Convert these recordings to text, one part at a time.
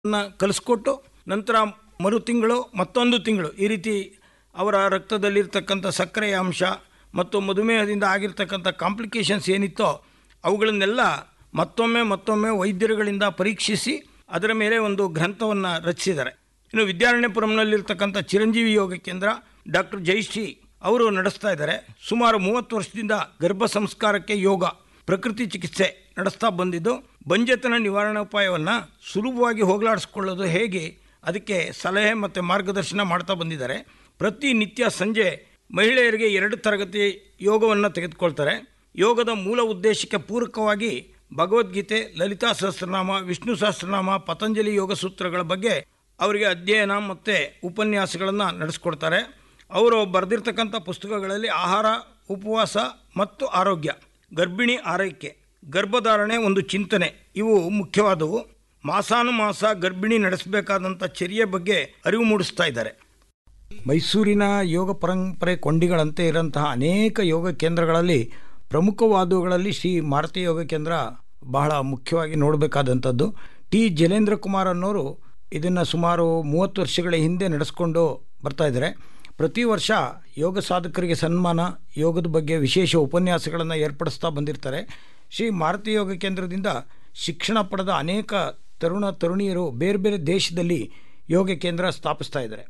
ನ ಕಲಿಸ್ಕೊಟ್ಟು ನಂತರ ಮರು ತಿಂಗಳು ಮತ್ತೊಂದು ತಿಂಗಳು ಈ ರೀತಿ ಅವರ ರಕ್ತದಲ್ಲಿರ್ತಕ್ಕಂಥ ಸಕ್ಕರೆಯ ಅಂಶ ಮತ್ತು ಮಧುಮೇಹದಿಂದ ಆಗಿರ್ತಕ್ಕಂಥ ಕಾಂಪ್ಲಿಕೇಶನ್ಸ್ ಏನಿತ್ತೋ ಅವುಗಳನ್ನೆಲ್ಲ ಮತ್ತೊಮ್ಮೆ ಮತ್ತೊಮ್ಮೆ ವೈದ್ಯರುಗಳಿಂದ ಪರೀಕ್ಷಿಸಿ ಅದರ ಮೇಲೆ ಒಂದು ಗ್ರಂಥವನ್ನು ರಚಿಸಿದ್ದಾರೆ ಇನ್ನು ವಿದ್ಯಾರಣ್ಯಪುರಂನಲ್ಲಿರ್ತಕ್ಕಂಥ ಚಿರಂಜೀವಿ ಯೋಗ ಕೇಂದ್ರ ಡಾಕ್ಟರ್ ಜಯಶ್ರೀ ಅವರು ನಡೆಸ್ತಾ ಇದ್ದಾರೆ ಸುಮಾರು ಮೂವತ್ತು ವರ್ಷದಿಂದ ಗರ್ಭ ಸಂಸ್ಕಾರಕ್ಕೆ ಯೋಗ ಪ್ರಕೃತಿ ಚಿಕಿತ್ಸೆ ನಡೆಸ್ತಾ ಬಂದಿದ್ದು ಬಂಜೆತನ ನಿವಾರಣೋಪಾಯವನ್ನು ಸುಲಭವಾಗಿ ಹೋಗಲಾಡಿಸ್ಕೊಳ್ಳೋದು ಹೇಗೆ ಅದಕ್ಕೆ ಸಲಹೆ ಮತ್ತು ಮಾರ್ಗದರ್ಶನ ಮಾಡ್ತಾ ಬಂದಿದ್ದಾರೆ ಪ್ರತಿನಿತ್ಯ ಸಂಜೆ ಮಹಿಳೆಯರಿಗೆ ಎರಡು ತರಗತಿ ಯೋಗವನ್ನು ತೆಗೆದುಕೊಳ್ತಾರೆ ಯೋಗದ ಮೂಲ ಉದ್ದೇಶಕ್ಕೆ ಪೂರಕವಾಗಿ ಭಗವದ್ಗೀತೆ ಲಲಿತಾ ಸಹಸ್ರನಾಮ ವಿಷ್ಣು ಸಹಸ್ರನಾಮ ಪತಂಜಲಿ ಯೋಗ ಸೂತ್ರಗಳ ಬಗ್ಗೆ ಅವರಿಗೆ ಅಧ್ಯಯನ ಮತ್ತು ಉಪನ್ಯಾಸಗಳನ್ನು ನಡೆಸ್ಕೊಡ್ತಾರೆ ಅವರು ಬರೆದಿರ್ತಕ್ಕಂಥ ಪುಸ್ತಕಗಳಲ್ಲಿ ಆಹಾರ ಉಪವಾಸ ಮತ್ತು ಆರೋಗ್ಯ ಗರ್ಭಿಣಿ ಆರೈಕೆ ಗರ್ಭಧಾರಣೆ ಒಂದು ಚಿಂತನೆ ಇವು ಮುಖ್ಯವಾದವು ಮಾಸಾನುಮಾಸ ಗರ್ಭಿಣಿ ನಡೆಸಬೇಕಾದಂಥ ಚರ್ಯೆ ಬಗ್ಗೆ ಅರಿವು ಮೂಡಿಸ್ತಾ ಇದ್ದಾರೆ ಮೈಸೂರಿನ ಯೋಗ ಪರಂಪರೆ ಕೊಂಡಿಗಳಂತೆ ಇರೋಂತಹ ಅನೇಕ ಯೋಗ ಕೇಂದ್ರಗಳಲ್ಲಿ ಪ್ರಮುಖವಾದವುಗಳಲ್ಲಿ ಶ್ರೀ ಮಾರುತಿ ಯೋಗ ಕೇಂದ್ರ ಬಹಳ ಮುಖ್ಯವಾಗಿ ನೋಡಬೇಕಾದಂಥದ್ದು ಟಿ ಜಲೇಂದ್ರ ಕುಮಾರ್ ಅನ್ನೋರು ಇದನ್ನು ಸುಮಾರು ಮೂವತ್ತು ವರ್ಷಗಳ ಹಿಂದೆ ನಡೆಸ್ಕೊಂಡು ಬರ್ತಾ ಇದ್ದಾರೆ ಪ್ರತಿ ವರ್ಷ ಯೋಗ ಸಾಧಕರಿಗೆ ಸನ್ಮಾನ ಯೋಗದ ಬಗ್ಗೆ ವಿಶೇಷ ಉಪನ್ಯಾಸಗಳನ್ನು ಏರ್ಪಡಿಸ್ತಾ ಬಂದಿರ್ತಾರೆ ಶ್ರೀ ಮಾರುತಿ ಯೋಗ ಕೇಂದ್ರದಿಂದ ಶಿಕ್ಷಣ ಪಡೆದ ಅನೇಕ ತರುಣ ತರುಣಿಯರು ಬೇರೆ ಬೇರೆ ದೇಶದಲ್ಲಿ ಯೋಗ ಕೇಂದ್ರ ಸ್ಥಾಪಿಸ್ತಾ ಇದ್ದಾರೆ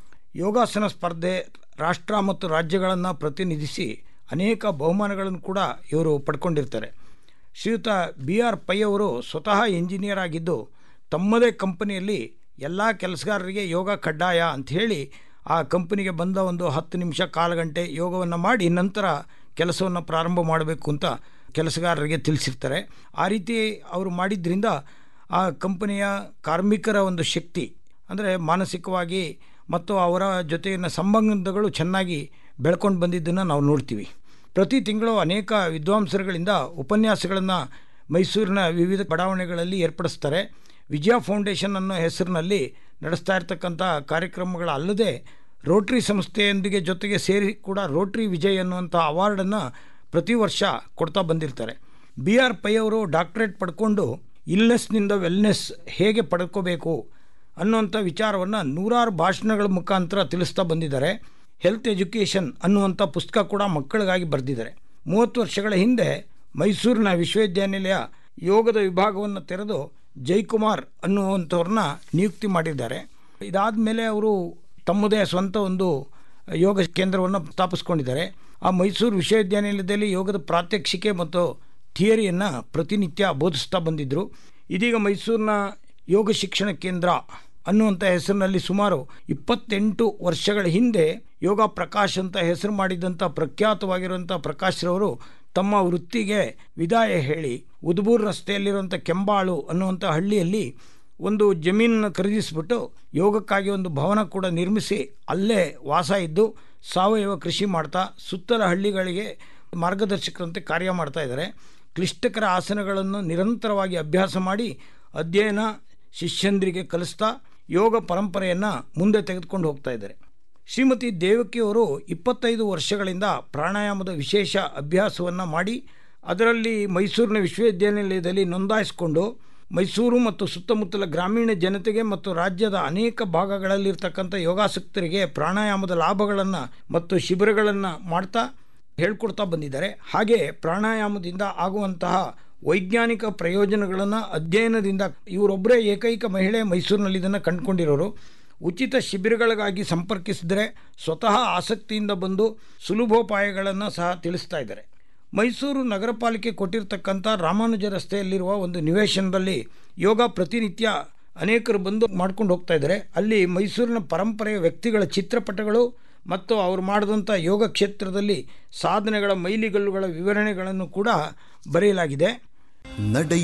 ಯೋಗಾಸನ ಸ್ಪರ್ಧೆ ರಾಷ್ಟ್ರ ಮತ್ತು ರಾಜ್ಯಗಳನ್ನು ಪ್ರತಿನಿಧಿಸಿ ಅನೇಕ ಬಹುಮಾನಗಳನ್ನು ಕೂಡ ಇವರು ಪಡ್ಕೊಂಡಿರ್ತಾರೆ ಶ್ರೀಯುತ ಬಿ ಆರ್ ಪೈ ಅವರು ಸ್ವತಃ ಇಂಜಿನಿಯರ್ ಆಗಿದ್ದು ತಮ್ಮದೇ ಕಂಪನಿಯಲ್ಲಿ ಎಲ್ಲ ಕೆಲಸಗಾರರಿಗೆ ಯೋಗ ಕಡ್ಡಾಯ ಅಂಥೇಳಿ ಆ ಕಂಪನಿಗೆ ಬಂದ ಒಂದು ಹತ್ತು ನಿಮಿಷ ಕಾಲು ಗಂಟೆ ಯೋಗವನ್ನು ಮಾಡಿ ನಂತರ ಕೆಲಸವನ್ನು ಪ್ರಾರಂಭ ಮಾಡಬೇಕು ಅಂತ ಕೆಲಸಗಾರರಿಗೆ ತಿಳಿಸಿರ್ತಾರೆ ಆ ರೀತಿ ಅವರು ಮಾಡಿದ್ರಿಂದ ಆ ಕಂಪನಿಯ ಕಾರ್ಮಿಕರ ಒಂದು ಶಕ್ತಿ ಅಂದರೆ ಮಾನಸಿಕವಾಗಿ ಮತ್ತು ಅವರ ಜೊತೆಗಿನ ಸಂಬಂಧಗಳು ಚೆನ್ನಾಗಿ ಬೆಳ್ಕೊಂಡು ಬಂದಿದ್ದನ್ನು ನಾವು ನೋಡ್ತೀವಿ ಪ್ರತಿ ತಿಂಗಳು ಅನೇಕ ವಿದ್ವಾಂಸರುಗಳಿಂದ ಉಪನ್ಯಾಸಗಳನ್ನು ಮೈಸೂರಿನ ವಿವಿಧ ಬಡಾವಣೆಗಳಲ್ಲಿ ಏರ್ಪಡಿಸ್ತಾರೆ ವಿಜಯ ಫೌಂಡೇಶನ್ ಅನ್ನೋ ಹೆಸರಿನಲ್ಲಿ ನಡೆಸ್ತಾ ಇರ್ತಕ್ಕಂಥ ಕಾರ್ಯಕ್ರಮಗಳಲ್ಲದೆ ರೋಟ್ರಿ ಸಂಸ್ಥೆಯೊಂದಿಗೆ ಜೊತೆಗೆ ಸೇರಿ ಕೂಡ ರೋಟ್ರಿ ವಿಜಯ್ ಅನ್ನುವಂಥ ಅವಾರ್ಡನ್ನು ಪ್ರತಿ ವರ್ಷ ಕೊಡ್ತಾ ಬಂದಿರ್ತಾರೆ ಬಿ ಆರ್ ಪೈ ಅವರು ಡಾಕ್ಟ್ರೇಟ್ ಪಡ್ಕೊಂಡು ಇಲ್ನೆಸ್ನಿಂದ ವೆಲ್ನೆಸ್ ಹೇಗೆ ಪಡ್ಕೋಬೇಕು ಅನ್ನುವಂಥ ವಿಚಾರವನ್ನು ನೂರಾರು ಭಾಷಣಗಳ ಮುಖಾಂತರ ತಿಳಿಸ್ತಾ ಬಂದಿದ್ದಾರೆ ಹೆಲ್ತ್ ಎಜುಕೇಷನ್ ಅನ್ನುವಂಥ ಪುಸ್ತಕ ಕೂಡ ಮಕ್ಕಳಿಗಾಗಿ ಬರೆದಿದ್ದಾರೆ ಮೂವತ್ತು ವರ್ಷಗಳ ಹಿಂದೆ ಮೈಸೂರಿನ ವಿಶ್ವವಿದ್ಯಾನಿಲಯ ಯೋಗದ ವಿಭಾಗವನ್ನು ತೆರೆದು ಜೈಕುಮಾರ್ ಅನ್ನುವಂಥವ್ರನ್ನ ನಿಯುಕ್ತಿ ಮಾಡಿದ್ದಾರೆ ಇದಾದ ಮೇಲೆ ಅವರು ತಮ್ಮದೇ ಸ್ವಂತ ಒಂದು ಯೋಗ ಕೇಂದ್ರವನ್ನು ಸ್ಥಾಪಿಸ್ಕೊಂಡಿದ್ದಾರೆ ಆ ಮೈಸೂರು ವಿಶ್ವವಿದ್ಯಾನಿಲಯದಲ್ಲಿ ಯೋಗದ ಪ್ರಾತ್ಯಕ್ಷಿಕೆ ಮತ್ತು ಥಿಯರಿಯನ್ನು ಪ್ರತಿನಿತ್ಯ ಬೋಧಿಸ್ತಾ ಬಂದಿದ್ದರು ಇದೀಗ ಮೈಸೂರಿನ ಯೋಗ ಶಿಕ್ಷಣ ಕೇಂದ್ರ ಅನ್ನುವಂಥ ಹೆಸರಿನಲ್ಲಿ ಸುಮಾರು ಇಪ್ಪತ್ತೆಂಟು ವರ್ಷಗಳ ಹಿಂದೆ ಯೋಗ ಪ್ರಕಾಶ್ ಅಂತ ಹೆಸರು ಮಾಡಿದಂಥ ಪ್ರಖ್ಯಾತವಾಗಿರುವಂಥ ಪ್ರಕಾಶ್ರವರು ತಮ್ಮ ವೃತ್ತಿಗೆ ವಿದಾಯ ಹೇಳಿ ಉದ್ಬೂರು ರಸ್ತೆಯಲ್ಲಿರುವಂಥ ಕೆಂಬಾಳು ಅನ್ನುವಂಥ ಹಳ್ಳಿಯಲ್ಲಿ ಒಂದು ಜಮೀನನ್ನು ಖರೀದಿಸಿಬಿಟ್ಟು ಯೋಗಕ್ಕಾಗಿ ಒಂದು ಭವನ ಕೂಡ ನಿರ್ಮಿಸಿ ಅಲ್ಲೇ ವಾಸ ಇದ್ದು ಸಾವಯವ ಕೃಷಿ ಮಾಡ್ತಾ ಸುತ್ತಲ ಹಳ್ಳಿಗಳಿಗೆ ಮಾರ್ಗದರ್ಶಕರಂತೆ ಕಾರ್ಯ ಮಾಡ್ತಾ ಇದ್ದಾರೆ ಕ್ಲಿಷ್ಟಕರ ಆಸನಗಳನ್ನು ನಿರಂತರವಾಗಿ ಅಭ್ಯಾಸ ಮಾಡಿ ಅಧ್ಯಯನ ಶಿಷ್ಯಂದ್ರಿಗೆ ಕಲಿಸ್ತಾ ಯೋಗ ಪರಂಪರೆಯನ್ನು ಮುಂದೆ ತೆಗೆದುಕೊಂಡು ಹೋಗ್ತಾ ಇದ್ದಾರೆ ಶ್ರೀಮತಿ ದೇವಕಿಯವರು ಇಪ್ಪತ್ತೈದು ವರ್ಷಗಳಿಂದ ಪ್ರಾಣಾಯಾಮದ ವಿಶೇಷ ಅಭ್ಯಾಸವನ್ನು ಮಾಡಿ ಅದರಲ್ಲಿ ಮೈಸೂರಿನ ವಿಶ್ವವಿದ್ಯಾನಿಲಯದಲ್ಲಿ ನೋಂದಾಯಿಸಿಕೊಂಡು ಮೈಸೂರು ಮತ್ತು ಸುತ್ತಮುತ್ತಲ ಗ್ರಾಮೀಣ ಜನತೆಗೆ ಮತ್ತು ರಾಜ್ಯದ ಅನೇಕ ಭಾಗಗಳಲ್ಲಿರ್ತಕ್ಕಂಥ ಯೋಗಾಸಕ್ತರಿಗೆ ಪ್ರಾಣಾಯಾಮದ ಲಾಭಗಳನ್ನು ಮತ್ತು ಶಿಬಿರಗಳನ್ನು ಮಾಡ್ತಾ ಹೇಳ್ಕೊಡ್ತಾ ಬಂದಿದ್ದಾರೆ ಹಾಗೆ ಪ್ರಾಣಾಯಾಮದಿಂದ ಆಗುವಂತಹ ವೈಜ್ಞಾನಿಕ ಪ್ರಯೋಜನಗಳನ್ನು ಅಧ್ಯಯನದಿಂದ ಇವರೊಬ್ಬರೇ ಏಕೈಕ ಮಹಿಳೆ ಮೈಸೂರಿನಲ್ಲಿ ಇದನ್ನು ಕಂಡುಕೊಂಡಿರೋರು ಉಚಿತ ಶಿಬಿರಗಳಿಗಾಗಿ ಸಂಪರ್ಕಿಸಿದರೆ ಸ್ವತಃ ಆಸಕ್ತಿಯಿಂದ ಬಂದು ಸುಲಭೋಪಾಯಗಳನ್ನು ಸಹ ತಿಳಿಸ್ತಾ ಇದ್ದಾರೆ ಮೈಸೂರು ನಗರ ಪಾಲಿಕೆ ಕೊಟ್ಟಿರ್ತಕ್ಕಂಥ ರಾಮಾನುಜ ರಸ್ತೆಯಲ್ಲಿರುವ ಒಂದು ನಿವೇಶನದಲ್ಲಿ ಯೋಗ ಪ್ರತಿನಿತ್ಯ ಅನೇಕರು ಬಂದು ಮಾಡ್ಕೊಂಡು ಹೋಗ್ತಾ ಇದ್ದಾರೆ ಅಲ್ಲಿ ಮೈಸೂರಿನ ಪರಂಪರೆಯ ವ್ಯಕ್ತಿಗಳ ಚಿತ್ರಪಟಗಳು ಮತ್ತು ಅವರು ಮಾಡಿದಂಥ ಯೋಗ ಕ್ಷೇತ್ರದಲ್ಲಿ ಸಾಧನೆಗಳ ಮೈಲಿಗಲ್ಲುಗಳ ವಿವರಣೆಗಳನ್ನು ಕೂಡ ಬರೆಯಲಾಗಿದೆ ನಡೆಯ